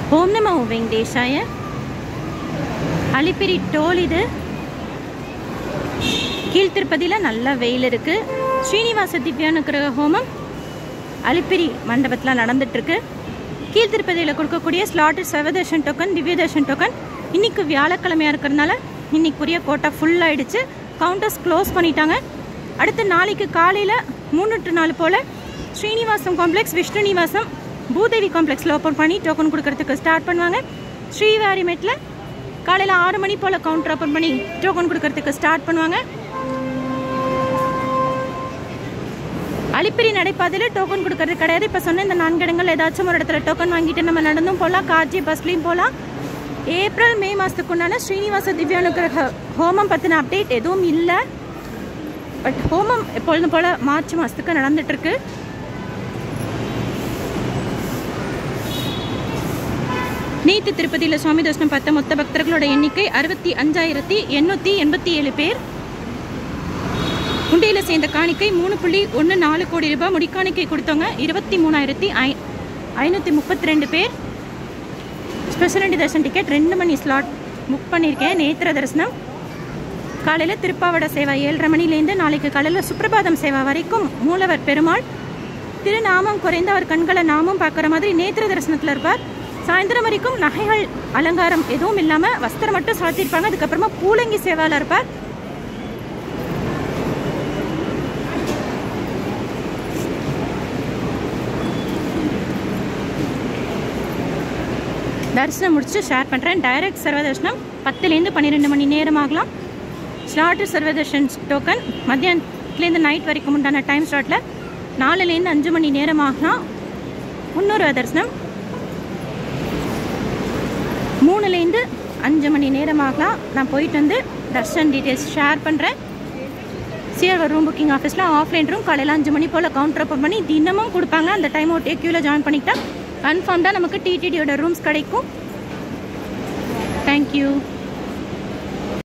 ஓம் நமோ வெங்கடேஷாய அலிப்பிரி டோல் இது கீழ்த்திருப்பதியில் நல்ல வெயில் இருக்குது ஸ்ரீனிவாச திவ்யானுக்கிரக ஹோமம் அலிப்பிரி மண்டபத்தில் நடந்துட்டுருக்கு கீழ்த்திருப்பதியில் கொடுக்கக்கூடிய ஸ்லாட்டர் சர்வதர்ஷன் டோக்கன் திவ்யதர்ஷன் டோக்கன் இன்னைக்கு வியாழக்கிழமையாக இருக்கிறதுனால இன்னைக்குரிய கோட்டா ஃபுல் ஆயிடுச்சு கவுண்டர்ஸ் க்ளோஸ் பண்ணிட்டாங்க அடுத்து நாளைக்கு காலையில் மூணு டு நாலு போல் ஸ்ரீனிவாசம் காம்ப்ளெக்ஸ் விஷ்ணுநிவாசம் பூதேவி காம்ப்ளெக்ஸில் ஓப்பன் பண்ணி டோக்கன் கொடுக்கறதுக்கு ஸ்டார்ட் பண்ணுவாங்க ஸ்ரீவாரிமேட்டில் காலையில் ஆறு மணி போல் கவுண்டர் ஓப்பன் பண்ணி டோக்கன் கொடுக்கறதுக்கு ஸ்டார்ட் பண்ணுவாங்க அலிப்பிரி நடைபாதையில் டோக்கன் கொடுக்கறது கிடையாது இப்போ சொன்ன இந்த நான்கு இடங்கள் ஏதாச்சும் ஒரு இடத்துல டோக்கன் வாங்கிட்டு நம்ம நடந்தும் போகலாம் கார்ஜி பஸ்லேயும் போகலாம் ஏப்ரல் மே மாதத்துக்கு உண்டான ஸ்ரீனிவாச திவ்யானுக்கிரக ஹோமம் பற்றின அப்டேட் எதுவும் இல்லை பட் ஹோமம் எப்பொழுதும் போல் மார்ச் மாதத்துக்கு நடந்துட்டுருக்கு நீத்தி திருப்பதியில் சுவாமி தர்ஷனம் பார்த்த மொத்த பக்தர்களோட எண்ணிக்கை அறுபத்தி அஞ்சாயிரத்தி எண்ணூற்றி எண்பத்தி ஏழு பேர் உண்டியில் சேர்ந்த காணிக்கை மூணு புள்ளி ஒன்று நாலு கோடி ரூபாய் முடிக்காணிக்கை கொடுத்தவங்க இருபத்தி மூணாயிரத்தி ஐ ஐநூற்றி முப்பத்தி ரெண்டு பேர் ஸ்பெஷல் தர்ஷன் டிக்கெட் ரெண்டு மணி ஸ்லாட் புக் பண்ணியிருக்கேன் நேத்திர தரிசனம் காலையில் திருப்பாவட சேவா ஏழரை மணிலேருந்து நாளைக்கு காலையில் சுப்பிரபாதம் சேவா வரைக்கும் மூலவர் பெருமாள் திருநாமம் குறைந்த அவர் கண்களை நாமும் பார்க்குற மாதிரி நேத்திர தரிசனத்தில் இருப்பார் சாயந்தரம் வரைக்கும் நகைகள் அலங்காரம் எதுவும் இல்லாமல் வஸ்திரம் மட்டும் சாத்திருப்பாங்க அதுக்கப்புறமா பூலங்கி சேவாவில் இருப்பார் தரிசனம் முடிச்சு ஷேர் பண்ணுறேன் டைரக்ட் சர்வதர்ஷனம் பத்துலேருந்து பன்னிரெண்டு மணி நேரம் ஆகலாம் ஸ்லாட்டு சர்வதர்ஷன் டோக்கன் மத்தியானத்துலேருந்து நைட் வரைக்கும் உண்டான டைம் ஸ்லாட்டில் நாலுலேருந்து அஞ்சு மணி நேரம் ஆகலாம் முன்னூறு தரிசனம் மூணுலேருந்து அஞ்சு மணி நேரம் ஆகலாம் நான் போயிட்டு வந்து தர்ஷன் டீட்டெயில்ஸ் ஷேர் பண்ணுறேன் சிஆர் ரூம் புக்கிங் ஆஃபீஸில் ஆஃப்லைன் ரூம் காலையில் அஞ்சு மணி போல் கவுண்டர் ஓப்பன் பண்ணி தினமும் கொடுப்பாங்க அந்த டைம் ஒட்டியே க்யூவில் ஜாயின் பண்ணிக்கிட்டா கன்ஃபார்ம்டாக நமக்கு டிடிடியோட ரூம்ஸ் கிடைக்கும் தேங்க்யூ